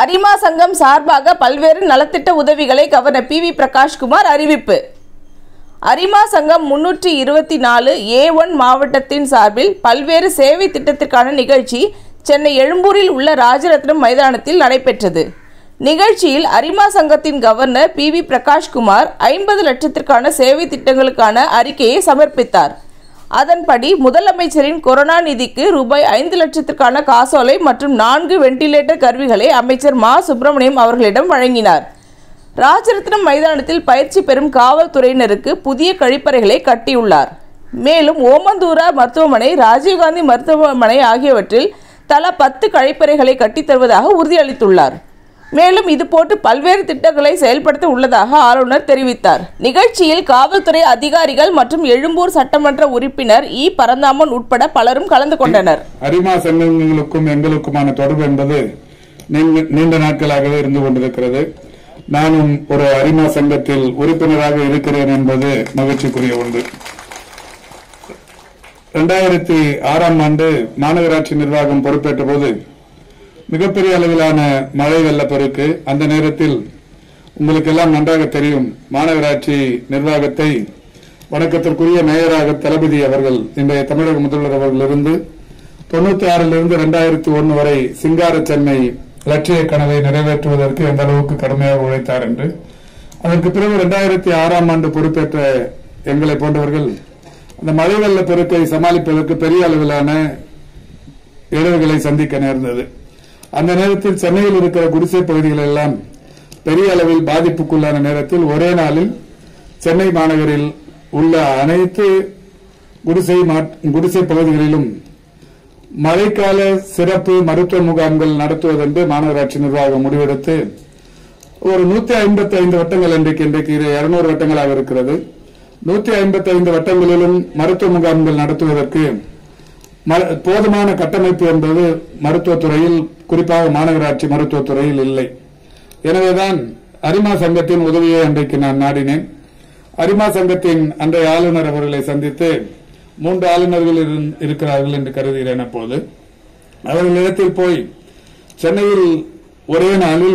அரிமா சங்கம் சார்பாக பல்வேறு நலத்திட்ட உதவிகளை கவர்னர் பி வி பிரகாஷ்குமார் அறிவிப்பு அரிமா சங்கம் முன்னூற்றி இருபத்தி நாலு ஏ ஒன் மாவட்டத்தின் சார்பில் பல்வேறு சேவை திட்டத்திற்கான நிகழ்ச்சி சென்னை எழும்பூரில் உள்ள ராஜரத்னம் மைதானத்தில் நடைபெற்றது நிகழ்ச்சியில் அரிமா சங்கத்தின் கவர்னர் பி வி பிரகாஷ்குமார் ஐம்பது லட்சத்திற்கான சேவை திட்டங்களுக்கான அறிக்கையை சமர்ப்பித்தார் அதன்படி முதலமைச்சரின் கொரோனா நிதிக்கு ரூபாய் ஐந்து லட்சத்திற்கான காசோலை மற்றும் நான்கு வெண்டிலேட்டர் கருவிகளை அமைச்சர் மா சுப்பிரமணியம் அவர்களிடம் வழங்கினார் ராஜரத்னம் மைதானத்தில் பயிற்சி பெறும் காவல்துறையினருக்கு புதிய கழிப்பறைகளை கட்டியுள்ளார் மேலும் ஓமந்தூரா மருத்துவமனை ராஜீவ்காந்தி மருத்துவமனை ஆகியவற்றில் தலா பத்து கழிப்பறைகளை கட்டித் தருவதாக உறுதியளித்துள்ளார் மேலும் இதுபோன்று பல்வேறு திட்டங்களை செயல்படுத்த உள்ளதாக ஆளுநர் தெரிவித்தார் நிகழ்ச்சியில் காவல்துறை அதிகாரிகள் மற்றும் எழும்பூர் சட்டமன்ற உறுப்பினர் இ பரந்தாமன் உட்பட பலரும் கலந்து கொண்டனர் அரிமா சங்கங்களுக்கும் எங்களுக்குமான தொடர்பு என்பது நீண்ட- நீண்ட நாட்களாகவே இருந்து கொண்டிருக்கிறது நானும் ஒரு அரிமா சங்கத்தில் உறுப்பினராக இருக்கிறேன் என்பது மகிழ்ச்சிக்குரிய ஒன்று இரண்டாயிரத்தி ஆறாம் ஆண்டு மாநகராட்சி நிர்வாகம் பொறுப்பேற்ற போது மிகப்பெரிய அளவிலான மழை வெள்ளப்பெருக்கு அந்த நேரத்தில் உங்களுக்கு எல்லாம் நன்றாக தெரியும் மாநகராட்சி நிர்வாகத்தை வணக்கத்திற்குரிய மேயராக தளபதி அவர்கள் இன்றைய தமிழக முதல்வர் அவர்களிருந்து தொண்ணூத்தி ஆறிலிருந்து இரண்டாயிரத்தி ஒன்று வரை சிங்கார சென்னை லட்சிய கனவை நிறைவேற்றுவதற்கு எந்த அளவுக்கு கடுமையாக உழைத்தார் என்று அதற்கு பிறகு இரண்டாயிரத்தி ஆறாம் ஆண்டு பொறுப்பேற்ற எங்களை போன்றவர்கள் அந்த மழை வெள்ள பெருக்கை சமாளிப்பதற்கு பெரிய அளவிலான இடர்களை சந்திக்க நேர்ந்தது அந்த நேரத்தில் சென்னையில் இருக்கிற குடிசை பகுதிகள் எல்லாம் பெரிய அளவில் பாதிப்புக்குள்ளான நேரத்தில் ஒரே நாளில் சென்னை மாநகரில் உள்ள அனைத்து குடிசை மாட்- குடிசை பகுதிகளிலும் மழைக்கால சிறப்பு மருத்துவ முகாம்கள் நடத்துவதென்று மாநகராட்சி நிர்வாகம் முடிவெடுத்து ஒரு நூத்தி ஐம்பத்தி ஐந்து வட்டங்கள் இன்றைக்கு இன்றைக்கு இருநூறு வட்டங்களாக இருக்கிறது நூத்தி ஐம்பத்தி ஐந்து வட்டங்களிலும் மருத்துவ முகாம்கள் நடத்துவதற்கு ம- போதுமான கட்டமைப்பு என்பது மருத்துவத்துறையில் குறிப்பாக மாநகராட்சி மருத்துவத்துறையில் இல்லை எனவேதான் அரிமா சங்கத்தின் உதவியை அன்றைக்கு நான் நாடினேன் அரிமா சங்கத்தின் அன்றைய ஆளுநர் அவர்களை சந்தித்து மூன்று ஆளுநர்கள் இருந்- இருக்கிறார்கள் என்று கருதுகிறேன் அப்போது அவர்களிடத்தில் போய் சென்னையில் ஒரே நாளில்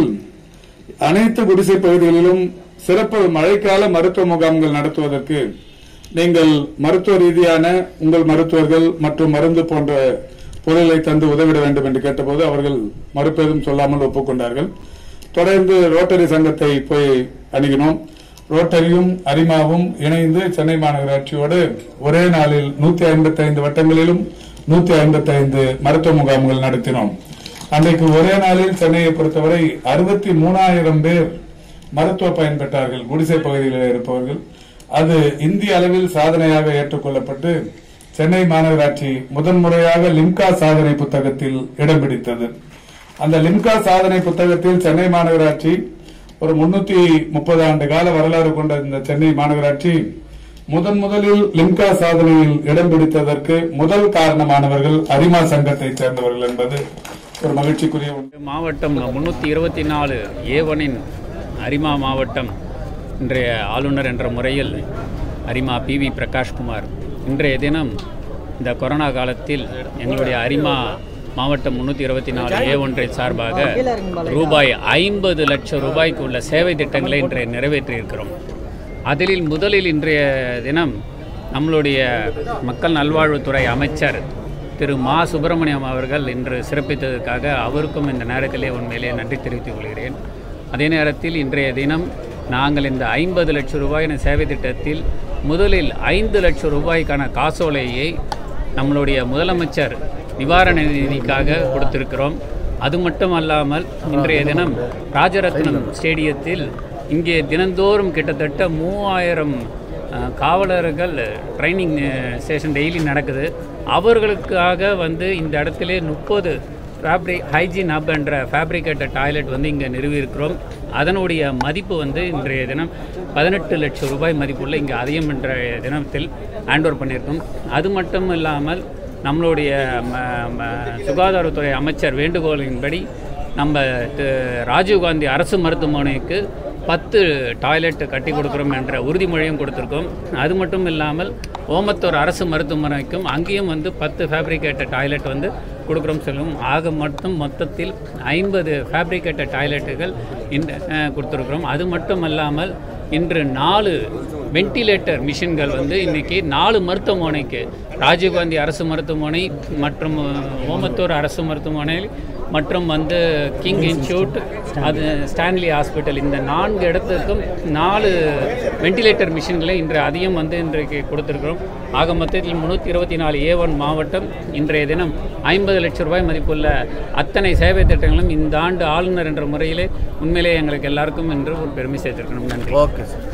அனைத்து குடிசை பகுதிகளிலும் சிறப்பு மழைக்கால மருத்துவ முகாம்கள் நடத்துவதற்கு நீங்கள் மருத்துவ ரீதியான உங்கள் மருத்துவர்கள் மற்றும் மருந்து போன்ற பொருளை தந்து உதவிட வேண்டும் என்று கேட்டபோது அவர்கள் மறுப்பேதும் சொல்லாமல் ஒப்புக்கொண்டார்கள் தொடர்ந்து ரோட்டரி சங்கத்தை போய் அணுகினோம் ரோட்டரியும் அரிமாவும் இணைந்து சென்னை மாநகராட்சியோடு ஒரே நாளில் நூத்தி ஐம்பத்தி ஐந்து வட்டங்களிலும் நூத்தி ஐம்பத்தி ஐந்து மருத்துவ முகாம்கள் நடத்தினோம் அன்றைக்கு ஒரே நாளில் சென்னையை பொறுத்தவரை அறுபத்தி மூணாயிரம் பேர் மருத்துவ பயன் பெற்றார்கள் குடிசை பகுதிகளில் இருப்பவர்கள் அது இந்திய அளவில் சாதனையாக ஏற்றுக்கொள்ளப்பட்டு சென்னை மாநகராட்சி முதன்முறையாக லிம்கா சாதனை புத்தகத்தில் இடம் பிடித்தது அந்த லிம்கா சாதனை புத்தகத்தில் சென்னை மாநகராட்சி ஒரு முன்னூத்தி முப்பது ஆண்டு கால வரலாறு கொண்ட இந்த சென்னை மாநகராட்சி முதன் முதலில் லிம்கா சாதனையில் இடம் பிடித்ததற்கு முதல் காரணமானவர்கள் அரிமா சங்கத்தைச் சேர்ந்தவர்கள் என்பது ஒரு மகிழ்ச்சிக்குரிய ஒன்று மாவட்டம் முன்னூற்றி இருபத்தி நாலு ஏவனின் அரிமா மாவட்டம் இன்றைய ஆளுநர் என்ற முறையில் அரிமா பி வி பிரகாஷ்குமார் இன்றைய தினம் இந்த கொரோனா காலத்தில் எங்களுடைய அரிமா மாவட்டம் முன்னூற்றி இருபத்தி நாலு ஏ ஒன்றை சார்பாக ரூபாய் ஐம்பது லட்சம் ரூபாய்க்கு உள்ள சேவை திட்டங்களை இன்றைய நிறைவேற்றியிருக்கிறோம் அதில் முதலில் இன்றைய தினம் நம்மளுடைய மக்கள் நல்வாழ்வுத்துறை அமைச்சர் திரு மா சுப்பிரமணியம் அவர்கள் இன்று சிறப்பித்ததற்காக அவருக்கும் இந்த நேரத்திலே உண்மையிலே நன்றி தெரிவித்துக் கொள்கிறேன் அதே நேரத்தில் இன்றைய தினம் நாங்கள் இந்த ஐம்பது லட்சம் ரூபாயின் சேவை திட்டத்தில் முதலில் ஐந்து லட்சம் ரூபாய்க்கான காசோலையை நம்மளுடைய முதலமைச்சர் நிவாரண நிதிக்காக கொடுத்திருக்கிறோம் அது மட்டும் அல்லாமல் இன்றைய தினம் ராஜரத்னம் ஸ்டேடியத்தில் இங்கே தினந்தோறும் கிட்டத்தட்ட மூவாயிரம் அஹ், காவலர்கள் ட்ரைனிங் ஸ்டேஷன் டெய்லி நடக்குது அவர்களுக்காக வந்து இந்த இடத்துல முப்பது ஃபேப்ரிக் ஹைஜீன் ஹப் என்ற ஃபேப்ரிகேட்டட் டாய்லெட் வந்து இங்கே நிறுவியிருக்கிறோம் அதனுடைய மதிப்பு வந்து இன்றைய தினம் பதினெட்டு லட்சம் ரூபாய் மதிப்புள்ள இங்கே அதையும் இன்றைய தினத்தில் ஹேண்ட் ஓவர் பண்ணியிருக்கோம் அது மட்டும் இல்லாமல் நம்மளுடைய ம- ம- சுகாதாரத்துறை அமைச்சர் வேண்டுகோளின்படி நம்ம தி- ராஜீவ்காந்தி அரசு மருத்துவமனைக்கு பத்து டாய்லெட் கட்டி கொடுக்குறோம் என்ற உறுதிமொழியும் கொடுத்துருக்கோம் அது மட்டும் இல்லாமல் ஓமத்தூர் அரசு மருத்துவமனைக்கும் அங்கேயும் வந்து பத்து ஃபேப்ரிகேட்டட் டாய்லெட் வந்து கொடுக்குறோம் சொல்லும் ஆக மட்டும் மொத்தத்தில் ஐம்பது ஃபேப்ரிகேட்டட் டாய்லெட்டுகள் இந்த அஹ், கொடுத்துருக்குறோம் அது மட்டும் அல்லாமல் இன்று நாலு வென்டிலேட்டர் மிஷின்கள் வந்து இன்றைக்கி நாலு மருத்துவமனைக்கு ராஜீவ்காந்தி அரசு மருத்துவமனை மற்றும் அஹ், ஓமத்தூர் அரசு மருத்துவமனை மற்றும் வந்து கிங் இன்ஸ்டியூட் அது ஸ்டான்லி ஹாஸ்பிட்டல் இந்த நான்கு இடத்துக்கும் நாலு வென்டிலேட்டர் மிஷின்களை இன்று அதிகம் வந்து இன்றைக்கு கொடுத்துருக்கிறோம் ஆக மொத்தத்தில் முந்நூற்றி இருபத்தி நாலு ஏ ஒன் மாவட்டம் இன்றைய தினம் ஐம்பது லட்சம் ரூபாய் மதிப்புள்ள அத்தனை சேவை திட்டங்களும் இந்த ஆண்டு ஆளுநர் என்ற முறையிலே உண்மையிலே எங்களுக்கு எல்லாருக்கும் என்று ஒரு பெருமை சேர்த்திருக்கணும் நன்றி ஓகே சார்